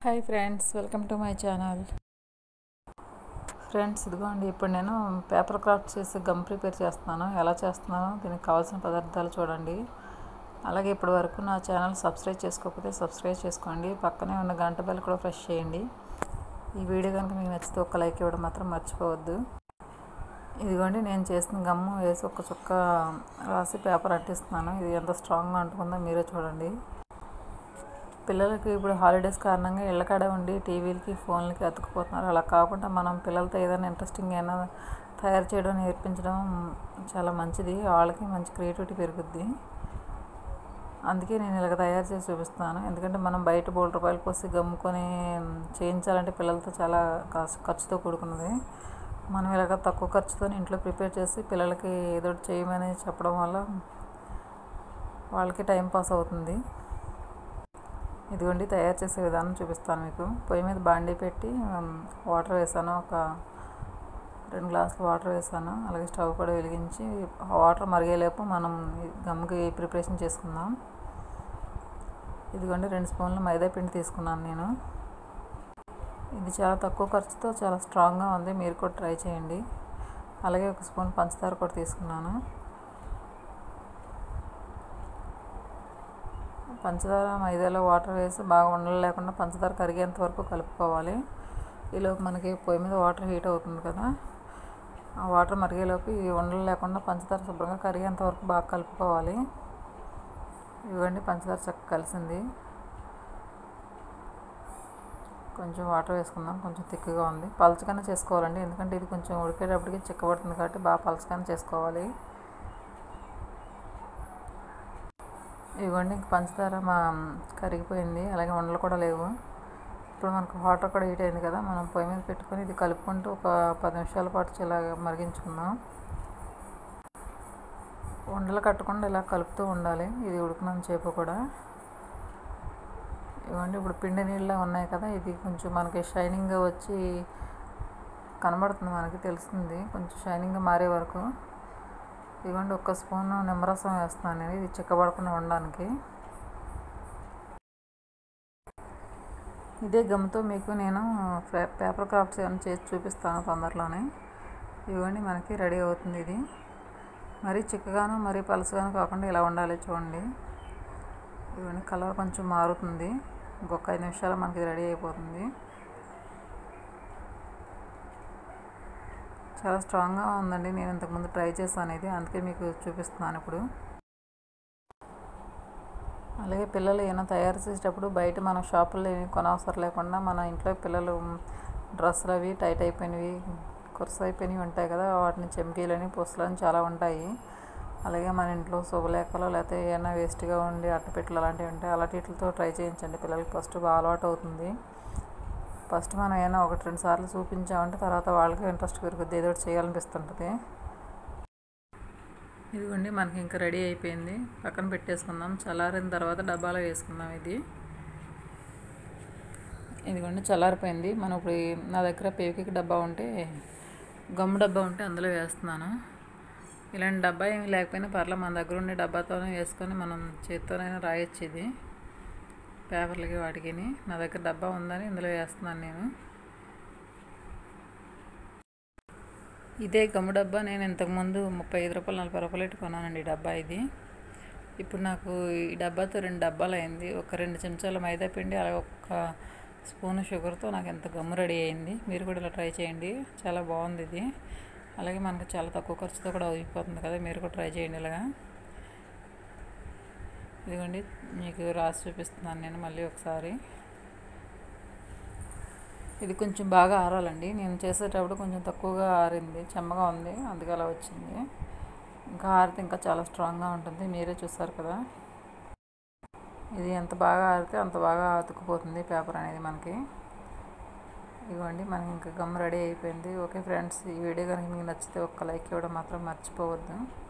hi friends welcome to my channel friends ఇదిగోండి ఇప్పుడు నేను పేపర్ క్రాఫ్ట్ చేసి గమ్ ప్రిపేర్ చేస్తున్నాను ఎలా చేస్తున్నానో దీనికి కావాల్సిన పదార్థాలు చూడండి అలాగే ఇప్పటి వరకు నా ఛానల్ సబ్స్క్రైబ్ చేసుకోకపోతే సబ్స్క్రైబ్ చేసుకోండి పక్కనే ఉన్న గంట బెల్ కూడా ప్రెస్ చేయండి ఈ వీడియో కనుక మీకు నచ్చితే ఒక లైక్ ఇవ్వడం మాత్రం మర్చిపోవద్దు ఇదిగోండి నేను చేసిన గమ్ము వేసి ఒక చుక్క రాసి పేపర్ అంటిస్తున్నాను ఇది ఎంత స్ట్రాంగ్గా అంటుకుందో మీరే చూడండి పిల్లలకి ఇప్పుడు హాలిడేస్ కారణంగా ఇళ్ళకాడే ఉండి టీవీలకి ఫోన్లకి అతుక్కుపోతున్నారు అలా కాకుండా మనం పిల్లలతో ఏదైనా ఇంట్రెస్టింగ్ అయినా తయారు చేయడం నేర్పించడం చాలా మంచిది వాళ్ళకి మంచి క్రియేటివిటీ పెరుగుద్ది అందుకే నేను ఇలాగ తయారు చేసి చూపిస్తాను ఎందుకంటే మనం బయట బోల్ రూపాయలు పోసి గమ్ముకొని చేయించాలంటే పిల్లలతో చాలా కాస్ట్ ఖర్చుతో కూడుకున్నది మనం ఇలాగ తక్కువ ఖర్చుతో ఇంట్లో ప్రిపేర్ చేసి పిల్లలకి ఏదో ఒకటి చేయమని చెప్పడం వల్ల వాళ్ళకి టైం పాస్ అవుతుంది ఇదిగోండి తయారు చేసే విధానం చూపిస్తాను మీకు పొయ్యి మీద బాండీ పెట్టి వాటర్ వేసాను ఒక రెండు గ్లాసులు వాటర్ వేసాను అలాగే స్టవ్ కూడా వెలిగించి వాటర్ మరిగేలోపు మనం గమ్ముకి ప్రిపరేషన్ చేసుకుందాం ఇదిగోండి రెండు స్పూన్లు మైదా పిండి తీసుకున్నాను నేను ఇది చాలా తక్కువ ఖర్చుతో చాలా స్ట్రాంగ్గా ఉంది మీరు కూడా ట్రై చేయండి అలాగే ఒక స్పూన్ పంచదార కూడా తీసుకున్నాను పంచదార మైదాలో వాటర్ వేసి బాగా ఉండలు లేకుండా పంచదార కరిగేంత వరకు కలుపుకోవాలి ఈలోపు మనకి పొయ్యి మీద వాటర్ హీట్ అవుతుంది కదా ఆ వాటర్ మరిగేలోపు ఈ ఉండలు లేకుండా పంచదార శుభ్రంగా కరిగేంత వరకు బాగా కలుపుకోవాలి ఇవ్వండి పంచదార చక్కగా కలిసింది కొంచెం వాటర్ వేసుకుందాం కొంచెం థిక్గా ఉంది పలచగానే చేసుకోవాలండి ఎందుకంటే ఇది కొంచెం ఉడికేటప్పటికి చిక్కబడుతుంది కాబట్టి బాగా పలచగానే చేసుకోవాలి ఇవ్వండి ఇంక పంచదార మా కరిగిపోయింది అలాగే ఉండలు కూడా లేవు ఇప్పుడు మనకు వాటర్ కూడా హీట్ అయింది కదా మనం పొయ్యి మీద పెట్టుకొని ఇది కలుపుకుంటూ ఒక పది నిమిషాల పాటు ఇలా మరిగించుకుందాం ఉండలు కట్టకుండా ఇలా కలుపుతూ ఉండాలి ఇది ఉడికినంత చేపు కూడా ఇవ్వండి ఇప్పుడు పిండి నీళ్ళ ఉన్నాయి కదా ఇది కొంచెం మనకి షైనింగ్గా వచ్చి కనబడుతుంది మనకి తెలుస్తుంది కొంచెం షైనింగ్గా మారే వరకు ఇవ్వండి ఒక్క స్పూన్ నిమ్మరసం వేస్తున్నాను నేను ఇది చిక్కబడకుండా ఉండడానికి ఇదే గమ్తో మీకు నేను పేపర్ క్రాఫ్ట్స్ ఏమైనా చేసి చూపిస్తాను తొందరలోనే ఇవ్వండి మనకి రెడీ అవుతుంది ఇది మరీ చిక్కగాను మరీ పలుసగాను కాకుండా ఇలా ఉండాలి చూడండి ఇవన్నీ కలర్ కొంచెం మారుతుంది ఇంకొక ఐదు నిమిషాలు మనకి రెడీ అయిపోతుంది చాలా స్ట్రాంగ్గా ఉందండి నేను ఇంతకుముందు ట్రై చేశాను ఇది అందుకే మీకు చూపిస్తున్నాను ఇప్పుడు అలాగే పిల్లలు ఏమైనా తయారు చేసేటప్పుడు బయట మన షాపుల్లో ఏమి కొనవసరం లేకుండా మన ఇంట్లో పిల్లలు డ్రెస్సులు అవి టైట్ అయిపోయినవి కుర్స్ అయిపోయినవి ఉంటాయి కదా వాటిని చెమ్కీలని పుసలని చాలా ఉంటాయి అలాగే మన ఇంట్లో శుభలేఖలు లేకపోతే ఏమైనా వేస్ట్గా ఉండి అట్టపెట్టలు అలాంటివి ఉంటాయి అలాంటి వీటితో ట్రై చేయించండి పిల్లలకి ఫస్ట్ బాగా అలవాటు అవుతుంది ఫస్ట్ మనం ఏమైనా ఒకటి రెండు సార్లు చూపించామంటే తర్వాత వాళ్ళకి ఇంట్రెస్ట్ పెరుగుద్ది ఏదో ఒకటి చేయాలనిపిస్తుంటుంది ఇదిగోండి మనకి ఇంకా రెడీ అయిపోయింది పక్కన పెట్టేసుకుందాం చల్లారిన తర్వాత డబ్బాలో వేసుకుందాం ఇది ఇదిగోండి చల్లారిపోయింది మనం ఇప్పుడు నా దగ్గర పేకికి డబ్బా ఉంటే గమ్ము డబ్బా ఉంటే అందులో వేస్తున్నాను ఇలాంటి డబ్బా ఏమి లేకపోయినా పర్లేదు మన దగ్గర ఉండే డబ్బాతోనే వేసుకొని మనం చేత్తోనైనా రాయొచ్చు ఇది పేపర్లకి వాటికి నా దగ్గర డబ్బా ఉందని ఇందులో వేస్తున్నాను నేను ఇదే గమ్ము డబ్బా నేను ఇంతకుముందు ముప్పై ఐదు రూపాయలు నలభై రూపాయలు పెట్టి కొన్నానండి ఈ డబ్బా ఇది ఇప్పుడు నాకు ఈ డబ్బాతో రెండు డబ్బాలు అయింది ఒక రెండు చెంచాల మైదా పిండి అలాగే ఒక స్పూన్ షుగర్తో నాకు ఎంత గమ్ము రెడీ అయింది మీరు కూడా ఇలా ట్రై చేయండి చాలా బాగుంది ఇది అలాగే మనకు చాలా తక్కువ ఖర్చుతో కూడా అయిపోతుంది కదా మీరు కూడా ట్రై చేయండి ఇలాగా ఇదిగోండి మీకు రాసి చూపిస్తున్నాను నేను మళ్ళీ ఒకసారి ఇది కొంచెం బాగా ఆరాలండి నేను చేసేటప్పుడు కొంచెం తక్కువగా ఆరింది చెమ్మగా ఉంది అందుకే అలా వచ్చింది ఇంకా ఆరితే ఇంకా చాలా స్ట్రాంగ్గా ఉంటుంది మీరే చూస్తారు కదా ఇది ఎంత బాగా ఆరితే అంత బాగా అతుక్కుపోతుంది పేపర్ అనేది మనకి ఇవ్వండి మనకి ఇంకా గమ్ రెడీ అయిపోయింది ఓకే ఫ్రెండ్స్ ఈ వీడియో కనుక మీకు నచ్చితే ఒక్క లైక్ ఇవ్వడం మాత్రం మర్చిపోవద్దు